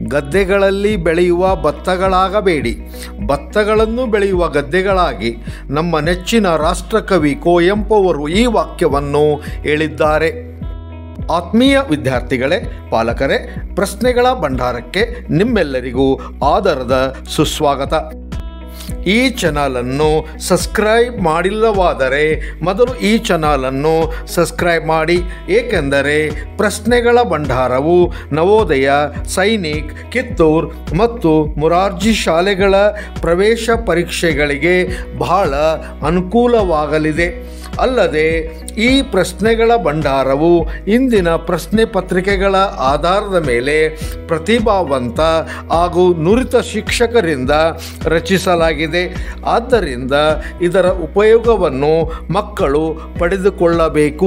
ಗದ್ದೆಗಳಲ್ಲಿ ಬೆಳೆಯುವ ಭತ್ತಗಳಾಗಬೇಡಿ ಭತ್ತಗಳನ್ನು ಬೆಳೆಯುವ ಗದ್ದೆಗಳಾಗಿ ನಮ್ಮ ನೆಚ್ಚಿನ ರಾಷ್ಟ್ರಕವಿ ಕುವೆಂಪು ಅವರು ಈ ವಾಕ್ಯವನ್ನು ಹೇಳಿದ್ದಾರೆ ಆತ್ಮೀಯ ವಿದ್ಯಾರ್ಥಿಗಳೇ ಪಾಲಕರೇ ಪ್ರಶ್ನೆಗಳ ಭಂಡಾರಕ್ಕೆ ನಿಮ್ಮೆಲ್ಲರಿಗೂ ಆದರದ ಸುಸ್ವಾಗತ ಈ ಚಾನಲನ್ನು ಸಬ್ಸ್ಕ್ರೈಬ್ ಮಾಡಿಲ್ಲವಾದರೆ ಮೊದಲು ಈ ಚಾನಲನ್ನು ಸಬ್ಸ್ಕ್ರೈಬ್ ಮಾಡಿ ಏಕೆಂದರೆ ಪ್ರಶ್ನೆಗಳ ಭಂಡಾರವು ನವೋದಯ ಸೈನಿಕ್ ಕಿತ್ತೂರ್ ಮತ್ತು ಮುರಾರ್ಜಿ ಶಾಲೆಗಳ ಪ್ರವೇಶ ಪರೀಕ್ಷೆಗಳಿಗೆ ಬಹಳ ಅನುಕೂಲವಾಗಲಿದೆ ಅಲ್ಲದೆ ಈ ಪ್ರಶ್ನೆಗಳ ಭಂಡಾರವು ಇಂದಿನ ಪ್ರಶ್ನೆ ಪತ್ರಿಕೆಗಳ ಆಧಾರದ ಮೇಲೆ ಪ್ರತಿಭಾವಂತ ಹಾಗೂ ನುರಿತ ಶಿಕ್ಷಕರಿಂದ ರಚಿಸಲಾಗಿದೆ ಆದ್ದರಿಂದ ಇದರ ಉಪಯೋಗವನ್ನು ಮಕ್ಕಳು ಪಡೆದುಕೊಳ್ಳಬೇಕು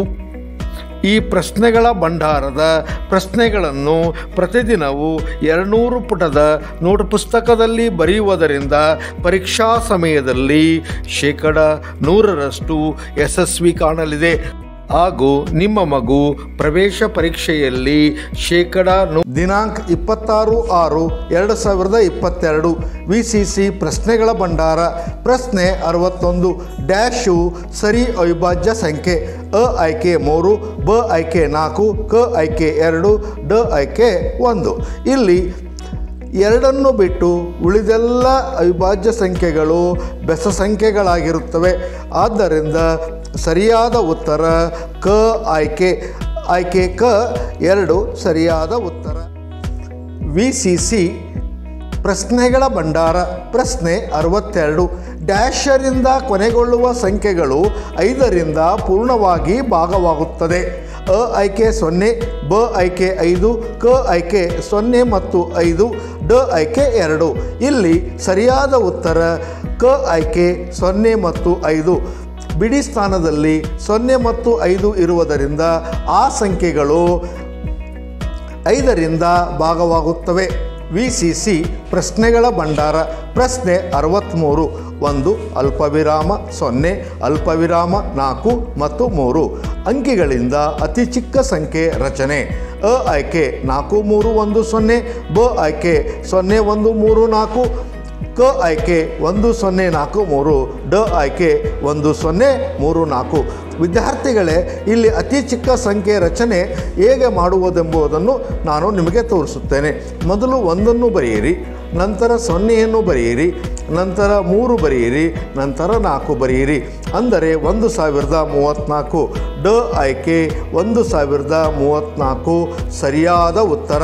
ಈ ಪ್ರಶ್ನೆಗಳ ಭಂಡಾರದ ಪ್ರಶ್ನೆಗಳನ್ನು ಪ್ರತಿದಿನವೂ ಎರಡುನೂರು ಪುಟದ ನೋಟ್ ಪುಸ್ತಕದಲ್ಲಿ ಬರೆಯುವುದರಿಂದ ಪರೀಕ್ಷಾ ಸಮಯದಲ್ಲಿ ಶೇಕಡ ನೂರರಷ್ಟು ಯಶಸ್ವಿ ಕಾಣಲಿದೆ ಹಾಗೂ ನಿಮ್ಮ ಮಗು ಪ್ರವೇಶ ಪರೀಕ್ಷೆಯಲ್ಲಿ ಶೇಕಡ ನು- ದಿನಾಂಕ ಇಪ್ಪತ್ತಾರು ಆರು ಎರಡು ಸಾವಿರದ ಇಪ್ಪತ್ತೆರಡು ವಿ ಸಿ ಸಿ ಪ್ರಶ್ನೆಗಳ ಭಂಡಾರ ಪ್ರಶ್ನೆ ಅರವತ್ತೊಂದು ಡ್ಯಾಶು ಸರಿ ಅವಿಭಾಜ್ಯ ಸಂಖ್ಯೆ ಅ ಆಯ್ಕೆ ಮೂರು ಬ ಆಯ್ಕೆ ನಾಲ್ಕು ಕ ಆಯ್ಕೆ ಎರಡು ಡ ಆಯ್ಕೆ ಒಂದು ಇಲ್ಲಿ ಎರಡನ್ನು ಬಿಟ್ಟು ಉಳಿದೆಲ್ಲ ಅವಿಭಾಜ್ಯ ಸಂಖ್ಯೆಗಳು ಬೆಸ ಸಂಖ್ಯೆಗಳಾಗಿರುತ್ತವೆ ಆದ್ದರಿಂದ ಸರಿಯಾದ ಉತ್ತರ ಕ ಆಯ್ಕೆ ಆಯ್ಕೆ ಕ ಎರಡು ಸರಿಯಾದ ಉತ್ತರ ವಿ ಸಿ ಸಿ ಪ್ರಶ್ನೆಗಳ ಭಂಡಾರ ಪ್ರಶ್ನೆ ಅರವತ್ತೆರಡು ಡ್ಯಾಶರಿಂದ ಕೊನೆಗೊಳ್ಳುವ ಸಂಖ್ಯೆಗಳು ಐದರಿಂದ ಪೂರ್ಣವಾಗಿ ಭಾಗವಾಗುತ್ತದೆ ಅ ಆಯ್ಕೆ ಸೊನ್ನೆ ಬ ಆಯ್ಕೆ ಐದು ಕ ಆಯ್ಕೆ ಸೊನ್ನೆ ಮತ್ತು ಐದು ಡ ಆಯ್ಕೆ ಎರಡು ಇಲ್ಲಿ ಸರಿಯಾದ ಉತ್ತರ ಕ ಆಯ್ಕೆ ಸೊನ್ನೆ ಮತ್ತು ಐದು ಬಿಡಿ ಸ್ಥಾನದಲ್ಲಿ ಸೊನ್ನೆ ಮತ್ತು ಐದು ಇರುವುದರಿಂದ ಆ ಸಂಖ್ಯೆಗಳು ಐದರಿಂದ ಭಾಗವಾಗುತ್ತವೆ ವಿ ಸಿ ಸಿ ಪ್ರಶ್ನೆಗಳ ಭಂಡಾರ ಪ್ರಶ್ನೆ ಅರವತ್ತ್ಮೂರು ಒಂದು ಅಲ್ಪವಿರಾಮ ಸೊನ್ನೆ ಅಲ್ಪವಿರಾಮ ನಾಲ್ಕು ಮತ್ತು ಮೂರು ಅಂಕಿಗಳಿಂದ ಅತಿ ಚಿಕ್ಕ ಸಂಖ್ಯೆ ರಚನೆ ಅ ಆಯ್ಕೆ ನಾಲ್ಕು ಮೂರು ಒಂದು ಸೊನ್ನೆ ಬ ಆಯ್ಕೆ ಸೊನ್ನೆ ಒಂದು ಮೂರು ನಾಲ್ಕು ಕ ಆಯ್ಕೆ ಒಂದು ಸೊನ್ನೆ ನಾಲ್ಕು ಮೂರು ಡ ಆಯ್ಕೆ ಒಂದು ಸೊನ್ನೆ ಮೂರು ನಾಲ್ಕು ವಿದ್ಯಾರ್ಥಿಗಳೇ ಇಲ್ಲಿ ಅತಿ ಚಿಕ್ಕ ಸಂಖ್ಯೆ ರಚನೆ ಹೇಗೆ ಮಾಡುವುದೆಂಬುದನ್ನು ನಾನು ನಿಮಗೆ ತೋರಿಸುತ್ತೇನೆ ಮೊದಲು ಒಂದನ್ನು ಬರೆಯಿರಿ ನಂತರ ಸೊನ್ನೆಯನ್ನು ಬರೆಯಿರಿ ನಂತರ ಮೂರು ಬರೆಯಿರಿ ನಂತರ ನಾಲ್ಕು ಬರೆಯಿರಿ ಅಂದರೆ ಒಂದು ಸಾವಿರದ ಮೂವತ್ತ್ನಾಲ್ಕು ಡ ಆಯ್ಕೆ ಒಂದು ಸಾವಿರದ ಮೂವತ್ತ್ನಾಲ್ಕು ಸರಿಯಾದ ಉತ್ತರ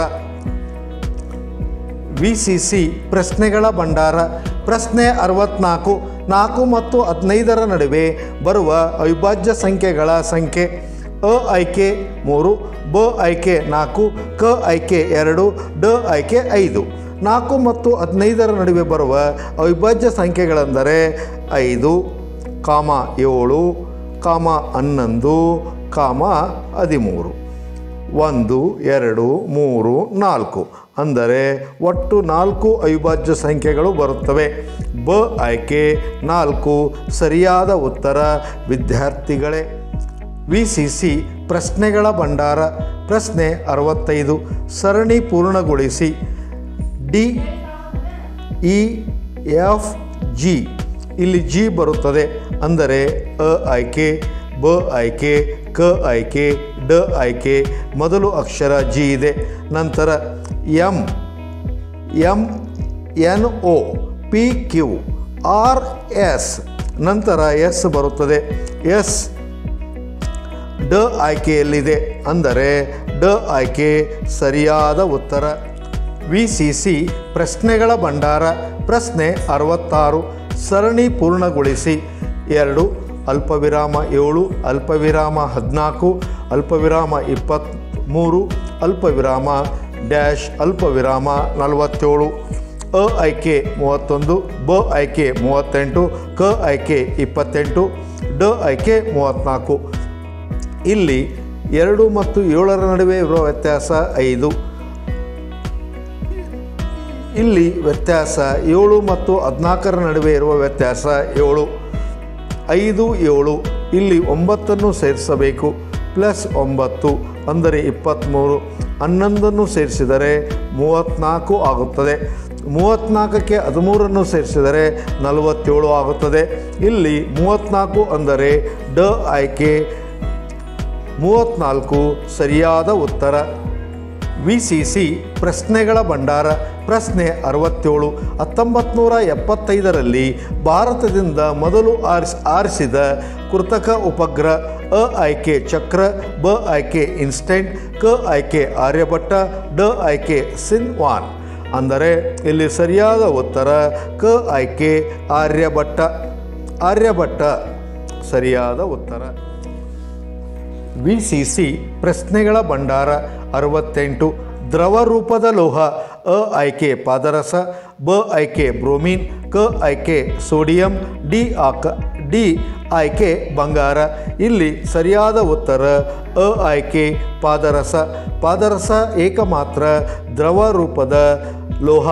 ವಿ ಸಿ ಸಿ ಪ್ರಶ್ನೆಗಳ ಭಂಡಾರ ಪ್ರಶ್ನೆ ಅರವತ್ನಾಲ್ಕು ನಾಲ್ಕು ಮತ್ತು ಹದಿನೈದರ ನಡುವೆ ಬರುವ ಅವಿಭಾಜ್ಯ ಸಂಖ್ಯೆಗಳ ಸಂಖ್ಯೆ ಅ ಆಯ್ಕೆ ಮೂರು ಬ ಆಯ್ಕೆ ನಾಲ್ಕು ಕ ಆಯ್ಕೆ ಎರಡು ಡ ಆಯ್ಕೆ ಐದು ನಾಲ್ಕು ಮತ್ತು ಹದಿನೈದರ ನಡುವೆ ಬರುವ ಅವಿಭಾಜ್ಯ ಸಂಖ್ಯೆಗಳೆಂದರೆ ಐದು ಕಾಮ ಏಳು ಕಾಮ ಹನ್ನೊಂದು ಕಾಮ ಹದಿಮೂರು ಒಂದು ಎರಡು ಮೂರು ನಾಲ್ಕು ಅಂದರೆ ಒಟ್ಟು ನಾಲ್ಕು ಅವಿಭಾಜ್ಯ ಸಂಖ್ಯೆಗಳು ಬರುತ್ತವೆ ಬ ಆಯ್ಕೆ ನಾಲ್ಕು ಸರಿಯಾದ ಉತ್ತರ ವಿದ್ಯಾರ್ಥಿಗಳೇ ವಿ ಸಿ ಸಿ ಪ್ರಶ್ನೆಗಳ ಭಂಡಾರ ಪ್ರಶ್ನೆ ಅರವತ್ತೈದು ಸರಣಿ ಪೂರ್ಣಗೊಳಿಸಿ ಡಿ ಇ ಎಫ್ ಜಿ ಇಲ್ಲಿ ಜಿ ಬರುತ್ತದೆ ಅಂದರೆ ಅ ಆಯ್ಕೆ ಬ ಆಯ್ಕೆ ಕ ಆಯ್ಕೆ ಡ ಆಯ್ಕೆ ಮೊದಲು ಅಕ್ಷರ ಜಿ ಇದೆ ನಂತರ M M N O P Q R S ನಂತರ ಎಸ್ ಬರುತ್ತದೆ ಎಸ್ ಡ ಆಯ್ಕೆಯಲ್ಲಿದೆ ಅಂದರೆ ಡ ಆಯ್ಕೆ ಸರಿಯಾದ ಉತ್ತರ ವಿ ಸಿ ಸಿ ಪ್ರಶ್ನೆಗಳ ಭಂಡಾರ ಪ್ರಶ್ನೆ ಅರವತ್ತಾರು ಸರಣಿ ಪೂರ್ಣಗೊಳಿಸಿ ಎರಡು ಅಲ್ಪವಿರಾಮ ಏಳು ಅಲ್ಪವಿರಾಮ ಹದಿನಾಲ್ಕು ಅಲ್ಪವಿರಾಮ ಇಪ್ಪತ್ತ್ಮೂರು ಅಲ್ಪವಿರಾಮ ಡ್ಯಾಶ್ ಅಲ್ಪವಿರಾಮ ನಲವತ್ತೇಳು ಅ ಆಯ್ಕೆ ಮೂವತ್ತೊಂದು ಬ ಆಯ್ಕೆ ಮೂವತ್ತೆಂಟು ಕ ಆಯ್ಕೆ ಇಪ್ಪತ್ತೆಂಟು ಡ ಆಯ್ಕೆ ಮೂವತ್ತ್ನಾಲ್ಕು ಇಲ್ಲಿ ಎರಡು ಮತ್ತು ಏಳರ ನಡುವೆ ಇರುವ ವ್ಯತ್ಯಾಸ ಐದು ಇಲ್ಲಿ ವ್ಯತ್ಯಾಸ ಏಳು ಮತ್ತು ಹದಿನಾಲ್ಕರ ನಡುವೆ ಇರುವ ವ್ಯತ್ಯಾಸ ಏಳು ಐದು ಏಳು ಇಲ್ಲಿ ಒಂಬತ್ತನ್ನು ಸೇರಿಸಬೇಕು ಪ್ಲಸ್ ಒಂಬತ್ತು ಅಂದರೆ ಇಪ್ಪತ್ತ್ಮೂರು ಹನ್ನೊಂದನ್ನು ಸೇರಿಸಿದರೆ ಮೂವತ್ತ್ನಾಲ್ಕು ಆಗುತ್ತದೆ ಮೂವತ್ತ್ನಾಲ್ಕಕ್ಕೆ ಹದಿಮೂರನ್ನು ಸೇರಿಸಿದರೆ ನಲವತ್ತೇಳು ಆಗುತ್ತದೆ ಇಲ್ಲಿ ಮೂವತ್ತ್ನಾಲ್ಕು ಅಂದರೆ ಡ ಆಯ್ಕೆ ಮೂವತ್ತ್ನಾಲ್ಕು ಸರಿಯಾದ ಉತ್ತರ ವಿ ಸಿ ಸಿ ಪ್ರಶ್ನೆಗಳ ಭಂಡಾರ ಪ್ರಶ್ನೆ ಅರವತ್ತೇಳು ಹತ್ತೊಂಬತ್ತು ನೂರ ಎಪ್ಪತ್ತೈದರಲ್ಲಿ ಭಾರತದಿಂದ ಮೊದಲು ಆರಿಸ್ ಆರಿಸಿದ ಕೃತಕ ಉಪಗ್ರಹ ಅ ಆಯ್ಕೆ ಚಕ್ರ ಬ ಆಯ್ಕೆ ಇನ್ಸ್ಟೆಂಟ್ ಕ ಆಯ್ಕೆ ಆರ್ಯಭಟ್ಟ ಡ ಆಯ್ಕೆ ಸಿನ್ವಾನ್ ಅಂದರೆ ಇಲ್ಲಿ ಸರಿಯಾದ ಉತ್ತರ ಕ ಆಯ್ಕೆ ಆರ್ಯಭಟ್ಟ ಆರ್ಯಭಟ್ಟ ಸರಿಯಾದ ಉತ್ತರ ವಿ ಸಿ ಸಿ ಪ್ರಶ್ನೆಗಳ ಭಂಡಾರ ಅರವತ್ತೆಂಟು ದ್ರವ ರೂಪದ ಲೋಹ ಅ ಆಯ್ಕೆ ಪಾದರಸ ಬ ಆಯ್ಕೆ ಬ್ರೋಮಿನ್ ಕ ಆಯ್ಕೆ ಸೋಡಿಯಂ ಡಿ ಆಕ ಡಿ ಆಯ್ಕೆ ಬಂಗಾರ ಇಲ್ಲಿ ಸರಿಯಾದ ಉತ್ತರ ಅ ಆಯ್ಕೆ ಪಾದರಸ ಪಾದರಸ ಏಕಮಾತ್ರ ದ್ರವ ರೂಪದ ಲೋಹ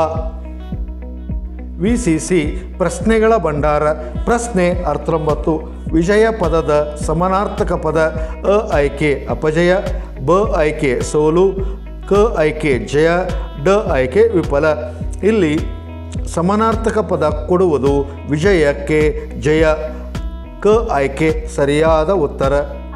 ವಿ ಸಿ ಸಿ ಪ್ರಶ್ನೆಗಳ ಭಂಡಾರ ಪ್ರಶ್ನೆ ಹತ್ತೊಂಬತ್ತು ವಿಜಯ ಪದದ ಸಮಾನಾರ್ಥಕ ಪದ ಅ ಆಯ್ಕೆ ಅಪಜಯ ಬ ಆಯ್ಕೆ ಸೋಲು ಕ ಆಯ್ಕೆ ಜಯ ಡ ಆಯ್ಕೆ ವಿಫಲ ಇಲ್ಲಿ ಸಮಾನಾರ್ಥಕ ಪದ ಕೊಡುವುದು ವಿಜಯಕ್ಕೆ ಜಯ ಕ ಆಯ್ಕೆ ಸರಿಯಾದ ಉತ್ತರ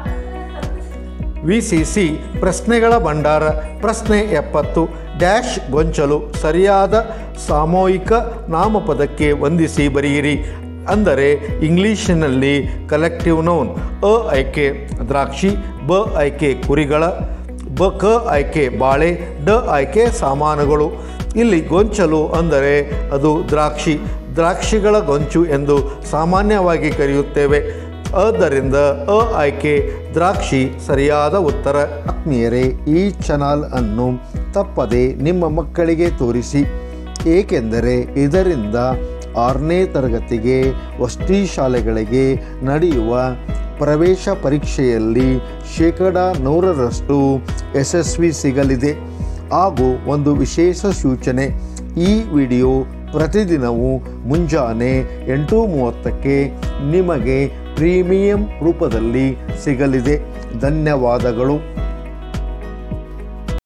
ವಿ ಸಿ ಸಿ ಪ್ರಶ್ನೆಗಳ ಭಂಡಾರ ಪ್ರಶ್ನೆ ಎಪ್ಪತ್ತು ಡ್ಯಾಶ್ ಗೊಂಚಲು ಸರಿಯಾದ ಸಾಮೂಹಿಕ ನಾಮಪದಕ್ಕೆ ಹೊಂದಿಸಿ ಬರೆಯಿರಿ ಅಂದರೆ ಇಂಗ್ಲೀಷಿನಲ್ಲಿ ಕಲೆಕ್ಟಿವ್ ನೌನ್ ಅ ಆಯ್ಕೆ ದ್ರಾಕ್ಷಿ ಬ ಆಯ್ಕೆ ಕುರಿಗಳ ಬ ಕ ಆಯ್ಕೆ ಬಾಳೆ ಡ ಆಯ್ಕೆ ಸಾಮಾನುಗಳು ಇಲ್ಲಿ ಗೊಂಚಲು ಅಂದರೆ ಅದು ದ್ರಾಕ್ಷಿ ದ್ರಾಕ್ಷಿಗಳ ಗೊಂಚು ಎಂದು ಸಾಮಾನ್ಯವಾಗಿ ಕರೆಯುತ್ತೇವೆ ಆದ್ದರಿಂದ ಅ ಆಯ್ಕೆ ದ್ರಾಕ್ಷಿ ಸರಿಯಾದ ಉತ್ತರ ಆತ್ಮೀಯರೇ ಈ ಚಾನಲ್ ಅನ್ನು ತಪ್ಪದೆ ನಿಮ್ಮ ಮಕ್ಕಳಿಗೆ ತೋರಿಸಿ ಏಕೆಂದರೆ ಇದರಿಂದ ಆರನೇ ತರಗತಿಗೆ ವಸತಿ ಶಾಲೆಗಳಿಗೆ ನಡೆಯುವ ಪ್ರವೇಶ ಪರೀಕ್ಷೆಯಲ್ಲಿ ಶೇಕಡ ನೂರರಷ್ಟು ಯಶಸ್ವಿ ಸಿಗಲಿದೆ ಹಾಗೂ ಒಂದು ವಿಶೇಷ ಸೂಚನೆ ಈ ವಿಡಿಯೋ ಪ್ರತಿದಿನವೂ ಮುಂಜಾನೆ ಎಂಟು ಮೂವತ್ತಕ್ಕೆ ನಿಮಗೆ ಪ್ರೀಮಿಯಂ ರೂಪದಲ್ಲಿ ಸಿಗಲಿದೆ ಧನ್ಯವಾದಗಳು